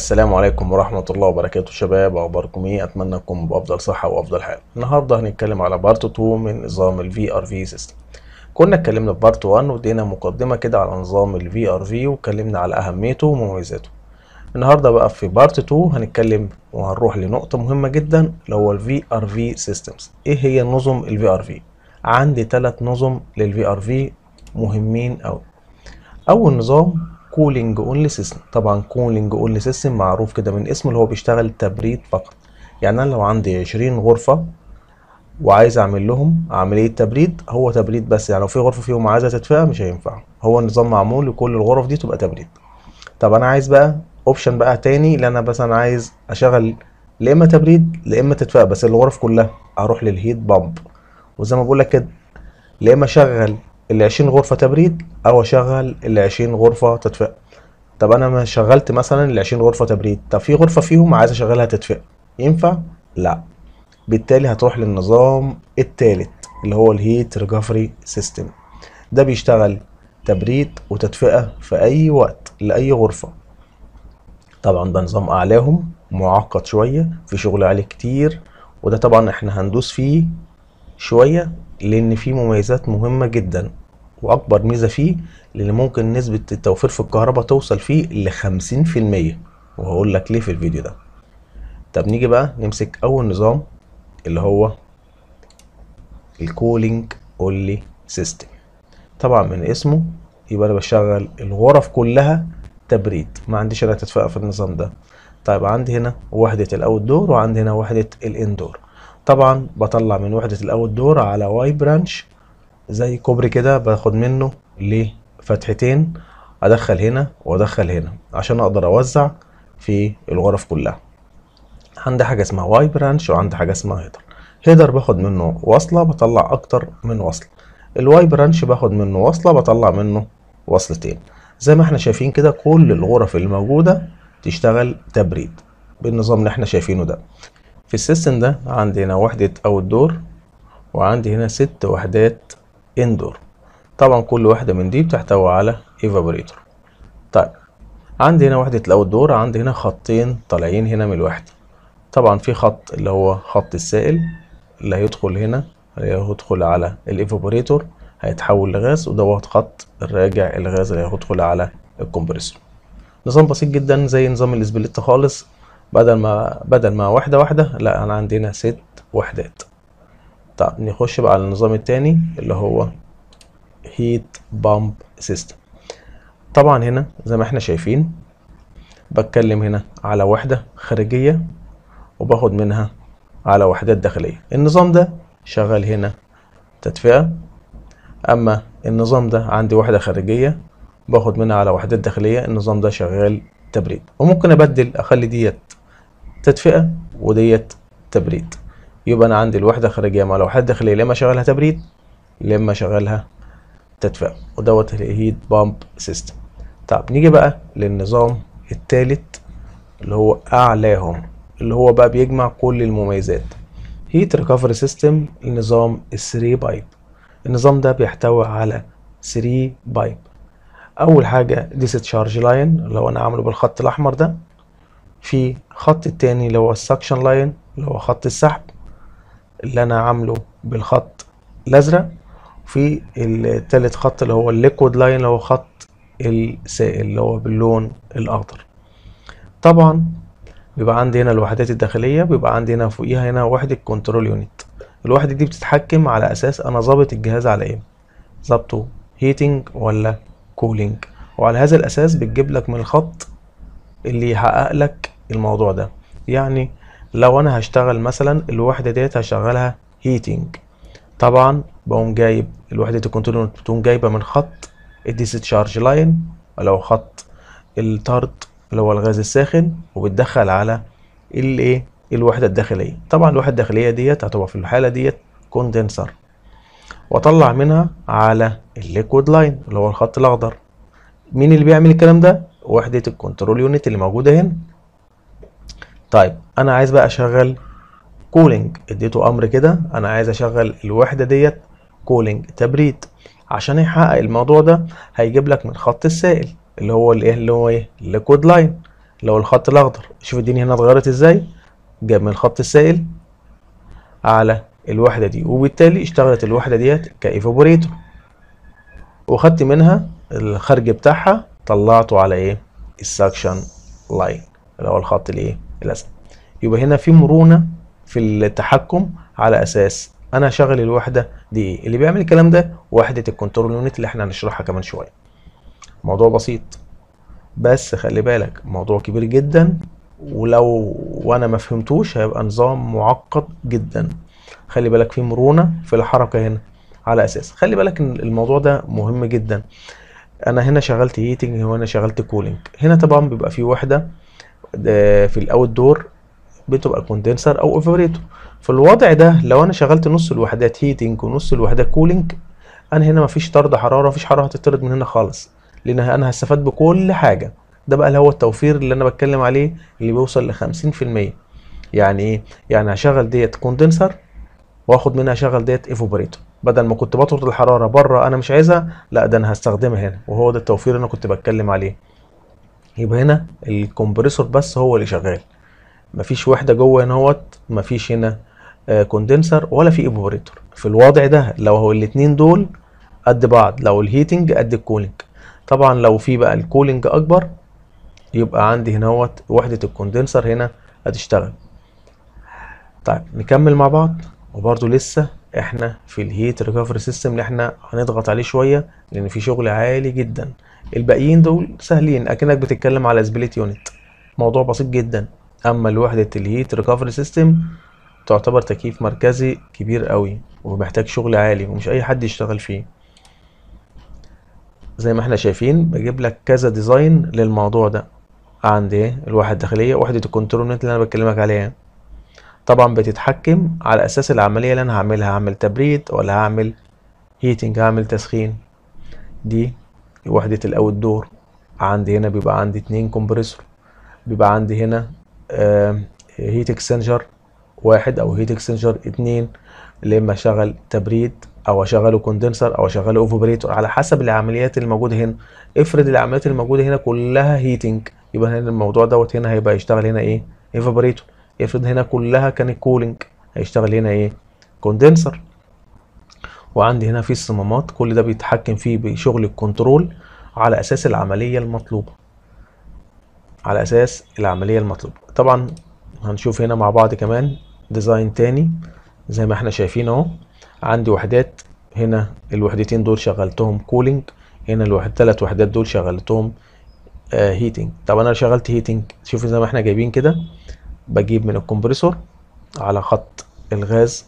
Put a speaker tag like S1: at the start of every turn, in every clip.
S1: السلام عليكم ورحمة الله وبركاته شباب أخباركم إيه؟ أتمنى تكونوا بأفضل صحة وأفضل حال. النهاردة هنتكلم على بارت 2 من نظام ال VRV System. كنا اتكلمنا في بارت 1 وادينا مقدمة كده على نظام ال VRV واتكلمنا على أهميته ومميزاته. النهاردة بقى في بارت 2 هنتكلم وهنروح لنقطة مهمة جدا اللي هو ال VRV Systems. إيه هي نظم ال VRV؟ عندي ثلاث نظم لل VRV مهمين أوي. أول نظام كولينج اونلي سيستم طبعا كولينج اونلي سيستم معروف كده من اسمه اللي هو بيشتغل تبريد فقط يعني انا لو عندي 20 غرفه وعايز اعمل لهم عمليه تبريد هو تبريد بس يعني لو في غرفه فيهم عايزه تدفئه مش هينفع هو النظام معمول لكل الغرف دي تبقى تبريد طب انا عايز بقى اوبشن بقى تاني اللي انا مثلا عايز اشغل لا اما تبريد لا اما تدفئه بس الغرف كلها اروح للهيت بامب وزي ما بقول لك كده لا اما اشغل ال 20 غرفة تبريد أو أشغل ال 20 غرفة تدفئة. طب أنا ما شغلت مثلا ال 20 غرفة تبريد، طب في غرفة فيهم عايز أشغلها تدفئة، ينفع؟ لا. بالتالي هتروح للنظام التالت اللي هو الهيت ريكفري سيستم. ده بيشتغل تبريد وتدفئة في أي وقت لأي غرفة. طبعا ده نظام أعلاهم معقد شوية في شغل عليه كتير وده طبعا احنا هندوس فيه شوية لان فيه مميزات مهمة جدا واكبر ميزة فيه لان ممكن نسبة التوفير في الكهرباء توصل فيه لخمسين في المية وهقول لك ليه في الفيديو ده طب نيجي بقى نمسك اول نظام اللي هو الكولينج اونلي سيستم طبعا من اسمه يبقى انا بشغل الغرف كلها تبريد ما عنديش انا تدفئة في النظام ده طيب عندي هنا وحدة الاوت دور وعندي هنا وحدة الاندور طبعا بطلع من وحدة الأول دور على واي برانش زي كوبري كده باخد منه لفتحتين أدخل هنا وأدخل هنا عشان أقدر أوزع في الغرف كلها عندي حاجة اسمها واي برانش وعندي حاجة اسمها هيدر هيدر باخد منه وصلة بطلع أكتر من وصلة الواي برانش باخد منه وصلة بطلع منه وصلتين زي ما احنا شايفين كده كل الغرف اللي موجودة تشتغل تبريد بالنظام اللي احنا شايفينه ده في السيستم ده عندي هنا وحدة اوت دور وعندي هنا ست وحدات اندور طبعا كل واحدة من دي بتحتوي على ايفابوريتور طيب عندي هنا وحدة الاوت دور عندي هنا خطين طالعين هنا من الوحدة طبعا في خط اللي هو خط السائل اللي هيدخل هنا اللي هيدخل على الايفابوريتور هيتحول لغاز ودوت خط الراجع الغاز اللي هيدخل على الكمبريسور نظام بسيط جدا زي نظام الاسبليت خالص بدل ما بدل ما واحدة واحدة لا أنا عندي هنا ست وحدات طب نخش بقى على النظام التاني اللي هو هيت بامب سيستم طبعا هنا زي ما احنا شايفين بتكلم هنا على وحدة خارجية وباخد منها على وحدات داخلية النظام ده شغال هنا تدفئة أما النظام ده عندي وحدة خارجية باخد منها على وحدات داخلية النظام ده شغال تبريد وممكن أبدل أخلي ديت تدفئة وديت تبريد يبقى انا عندي الوحدة الخارجية مع الوحدة الداخلية لا اما اشغلها تبريد لا اما اشغلها تدفئة ودوت الهيت بامب سيستم طب نيجي بقى للنظام التالت اللي هو اعلاهم اللي هو بقى بيجمع كل المميزات هيت ريكفري سيستم النظام الثري بايب النظام ده بيحتوي على 3 بايب اول حاجة ديستشارج لاين اللي هو انا عامله بالخط الاحمر ده في خط التاني اللي هو السكشن لاين اللي هو خط السحب اللي انا عامله بالخط الازرق وفي التالت خط اللي هو الليكويد لاين اللي هو خط السائل اللي هو باللون الاخضر طبعا بيبقى عندي هنا الوحدات الداخليه بيبقى عندي هنا فوقيها هنا وحده كنترول يونت الوحده دي بتتحكم على اساس انا ظابط الجهاز على ايه ظابطه هيتنج ولا كولينج وعلى هذا الاساس بتجيب لك من الخط اللي يحقق لك الموضوع ده يعني لو انا هشتغل مثلا الوحده ديت هشغلها هيتنج طبعا بقوم جايب الوحده الكنترول بتقوم جايبه من خط الديستشارج لاين لو خط الطرد اللي هو الغاز الساخن وبتدخل على الايه الوحده الداخليه طبعا الوحده الداخليه ديت هتبقى في الحاله ديت كوندنسر واطلع منها على الليكويد لاين اللي هو الخط الاخضر مين اللي بيعمل الكلام ده وحدة الكنترول يونت اللي موجودة هنا طيب انا عايز بقى اشغل كولينج اديته امر كده انا عايز اشغل الوحدة ديت كولينج تبريد عشان يحقق الموضوع ده هيجيب لك من خط السائل اللي هو الايه اللي هو ايه الليكويد لاين لو الخط الاخضر شوف الدنيا هنا اتغيرت ازاي جاب من الخط السائل على الوحدة دي وبالتالي اشتغلت الوحدة ديت كايفابوريتور وخدت منها الخرج بتاعها طلعته على ايه السكشن لاين اللي هو الخط الايه الازرق يبقى هنا في مرونة في التحكم على اساس انا هشغل الوحدة دي ايه اللي بيعمل الكلام ده وحدة الكنترول يونت اللي احنا هنشرحها كمان شوية موضوع بسيط بس خلي بالك موضوع كبير جدا ولو وانا ما فهمتوش هيبقى نظام معقد جدا خلي بالك في مرونة في الحركة هنا على اساس خلي بالك ان الموضوع ده مهم جدا انا هنا شغلت هيتنج وهنا شغلت كولينج هنا طبعا بيبقى في وحدة آه، في الاوت دور بتبقى كوندنسر او ايفابوريتور في الوضع ده لو انا شغلت نص الوحدات هيتنج ونص الوحدات كولينج انا هنا مفيش طرد حراره مفيش حراره هتطرد من هنا خالص لان انا هستفاد بكل حاجه ده بقى اللي هو التوفير اللي انا بتكلم عليه اللي بيوصل ل 50% يعني ايه يعني هشغل ديت كوندنسر واخد منها اشغل ديت ايفوبريتور بدل ما كنت بطرد الحراره بره انا مش عايزها لا ده انا هستخدمها هنا وهو ده التوفير اللي انا كنت بتكلم عليه يبقى هنا الكمبريسور بس هو اللي شغال مفيش وحده جوه هنا اهوت مفيش هنا كوندنسر ولا في ايفوبريتور في الوضع ده لو هو الاتنين دول قد بعض لو الهيتنج قد الكولينج طبعا لو في بقى الكولينج اكبر يبقى عندي هنا اهوت وحده الكوندنسر هنا هتشتغل طيب نكمل مع بعض وبرضه لسه احنا في الهيت ريكفري سيستم اللي احنا هنضغط عليه شويه لان في شغل عالي جدا الباقيين دول سهلين اكنك بتتكلم على سبليت يونت موضوع بسيط جدا اما الوحده الهيت ريكفري سيستم تعتبر تكييف مركزي كبير قوي ومحتاج شغل عالي ومش اي حد يشتغل فيه زي ما احنا شايفين بجيب لك كذا ديزاين للموضوع ده عندي ايه الوحده الداخليه وحده الكنترول اللي انا بكلمك عليها طبعا بتتحكم على اساس العمليه اللي انا هعملها هعمل تبريد ولا هعمل هيتنج هعمل تسخين دي وحده الاوت دور عندي هنا بيبقى عندي اتنين كومبريسور بيبقى عندي هنا هيت اكسنجر واحد او هيت اكسنجر اتنين اللي اما اشغل تبريد او اشغله كوندنسر او اشغله اوفوبريتور على حسب العمليات اللي موجوده هنا افرض العمليات اللي موجوده هنا كلها هيتنج يبقى هنا الموضوع دوت هنا هيبقى يشتغل هنا ايه ايفابوريتور افرض هنا كلها كانت كولينج هيشتغل هنا ايه كوندنسر وعندي هنا في الصمامات كل ده بيتحكم فيه بشغل الكنترول على اساس العمليه المطلوبه على اساس العمليه المطلوبه طبعا هنشوف هنا مع بعض كمان ديزاين تاني زي ما احنا شايفين اهو عندي وحدات هنا الوحدتين دول شغلتهم كولينج هنا الواحد ثلاث وحدات دول شغلتهم آه هيتنج طب انا شغلت هيتنج شوف زي ما احنا جايبين كده بجيب من الكمبريسور على خط الغاز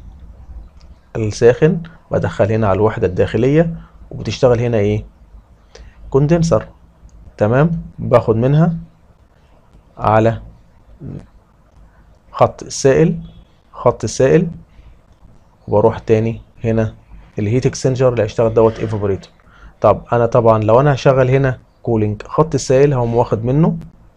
S1: الساخن بدخل هنا على الوحدة الداخلية وبتشتغل هنا ايه كوندنسر تمام باخد منها على خط السائل خط السائل وبروح تاني هنا الهيت اكسنجر اللي هيشتغل دوت ايفابوريتور طب انا طبعا لو انا هشغل هنا كولينج خط السائل هقوم واخد منه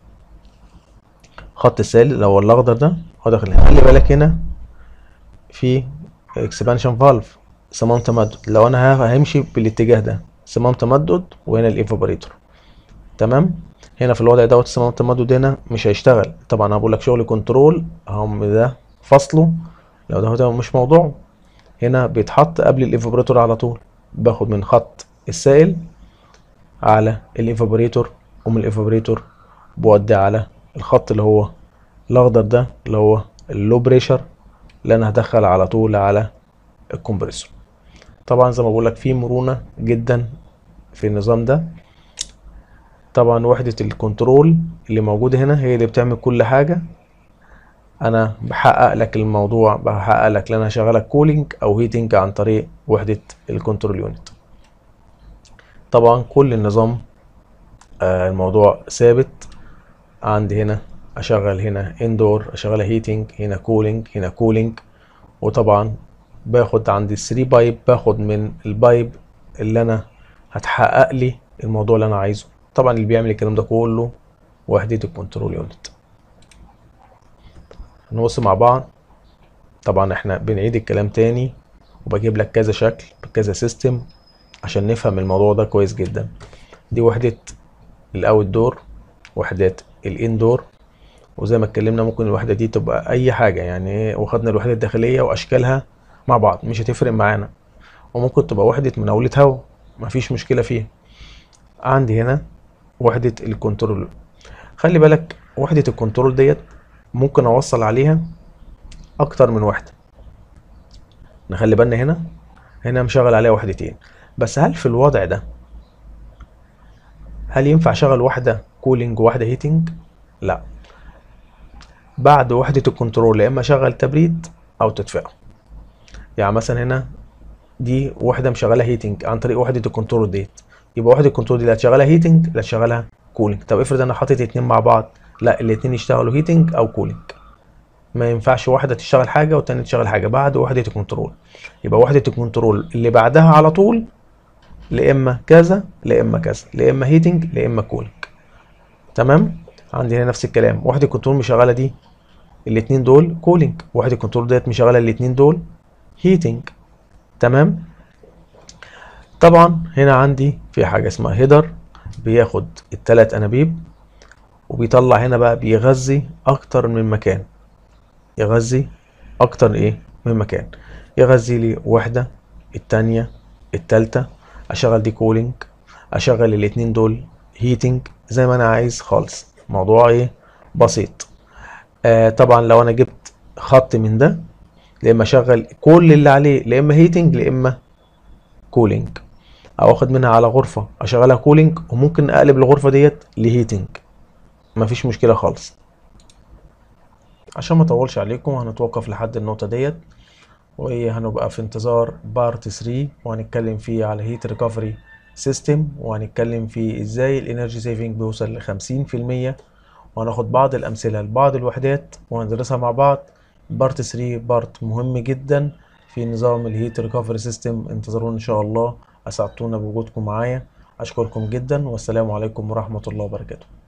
S1: خط السائل اللي هو الاخضر ده هو داخل هنا خلي بالك هنا في اكسبانشن فالف صمام تمدد لو انا همشي بالاتجاه ده صمام تمدد وهنا الايفابوريتور تمام هنا في الوضع دوت صمام التمدد هنا مش هيشتغل طبعا انا بقول لك شغل كنترول هم ده فصله لو ده هو مش موضوع هنا بيتحط قبل الايفابوريتور على طول باخد من خط السائل على الايفابوريتور ومن الايفابوريتور بودي على الخط اللي هو الاخضر ده اللي هو اللو بريشر اللي انا هدخل على طول على الكمبريسور طبعا زي ما بقول لك في مرونه جدا في النظام ده طبعا وحده الكنترول اللي موجوده هنا هي اللي بتعمل كل حاجه انا بحقق لك الموضوع بحقق لك ان انا هشغلك كولينج او هيتنج عن طريق وحده الكنترول يونت طبعا كل النظام آه الموضوع ثابت عندي هنا اشغل هنا اندور اشغلها هيتنج هنا كولينج هنا كولينج وطبعا باخد عندي 3 بايب باخد من البايب اللي انا هتحقق لي الموضوع اللي انا عايزه طبعا اللي بيعمل الكلام ده كله وحدة الكنترول يونت نبص مع بعض طبعا احنا بنعيد الكلام تاني وبجيب لك كذا شكل بكذا سيستم عشان نفهم الموضوع ده كويس جدا دي وحدة الاوت دور وحدات الاندور وزي ما اتكلمنا ممكن الوحدة دي تبقى أي حاجة يعني إيه، وخدنا الوحدة الداخلية وأشكالها مع بعض مش هتفرق معانا وممكن تبقى وحدة مناولة هواء مفيش مشكلة فيها عندي هنا وحدة الكنترول خلي بالك وحدة الكنترول ديت ممكن أوصل عليها أكتر من وحدة نخلي بالنا هنا هنا مشغل عليها وحدتين بس هل في الوضع ده هل ينفع اشغل واحدة كولينج وواحدة هيتنج؟ لا بعد وحدة الكنترول يا اما اشغل تبريد او تدفئة يعني مثلا هنا دي واحدة مشغلة هيتنج عن طريق وحدة الكنترول ديت يبقى وحدة الكنترول دي لا تشغلها هيتنج لا تشغلها كولينج طب افرض انا حاطط اتنين مع بعض لا الاتنين يشتغلوا هيتنج او كولينج ما ينفعش واحدة تشتغل حاجة والتانية تشتغل حاجة بعد وحدة الكنترول يبقى وحدة الكنترول اللي بعدها على طول لا اما كذا لا اما كذا لا اما هيتنج لا اما كولينج تمام عندي هنا نفس الكلام وحدة الكنترول مشغلة دي الاتنين دول كولينج وحدة الكنترول ديت مشغلة الاتنين دول هيتنج تمام طبعا هنا عندي في حاجة اسمها هيدر بياخد التلات انابيب وبيطلع هنا بقى بيغذي اكتر من مكان يغذي اكتر ايه من مكان يغذي لي واحدة التانية التالتة اشغل دي كولينج اشغل الاتنين دول هيتنج زي ما انا عايز خالص موضوع ايه بسيط آه طبعا لو انا جبت خط من ده لا اما اشغل كل اللي عليه لا اما هيتنج لا اما كولينج او اخد منها على غرفة اشغلها كولينج وممكن اقلب الغرفة ديت لهيتنج مفيش مشكلة خالص عشان ما اطولش عليكم هنتوقف لحد النقطة ديت وهنبقى في انتظار بارت 3 وهنتكلم فيه على هيت ريكفري سيستم وهنتكلم فيه ازاي الانرجي سيفنج بيوصل لخمسين في المية وهناخد بعض الامثلة لبعض الوحدات وهندرسها مع بعض بارت 3 بارت مهم جدا في نظام الهيت ريكفري سيستم انتظرونا ان شاء الله اسعدتونا بوجودكم معايا اشكركم جدا والسلام عليكم ورحمة الله وبركاته